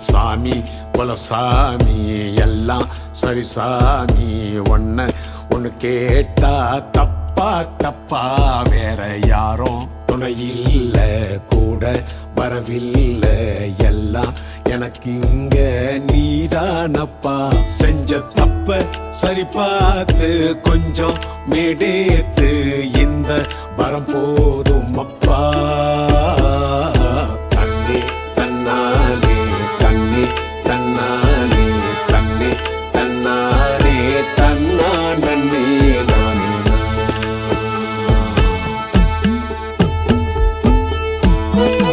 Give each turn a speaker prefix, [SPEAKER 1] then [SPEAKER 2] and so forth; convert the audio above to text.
[SPEAKER 1] சாமி குலசாமி எல்லாம் சரி சாமி ஒன்ன ஒன்னு கேட்டா தப்பா தப்பா வேற யாரும் துணை இல்ல கூட வரவில்லை எல்லாம் எனக்கு இங்க நீதானப்பா செஞ்ச தப்ப சரி பார்த்து கொஞ்சம் மேடேத்து இந்த வரம் போதும் அப்பா தண்ணி தன்னாலே தண்ணி தன்னாலே தண்ணி தன்னாலே தன்னா நன்னே நானே நான்.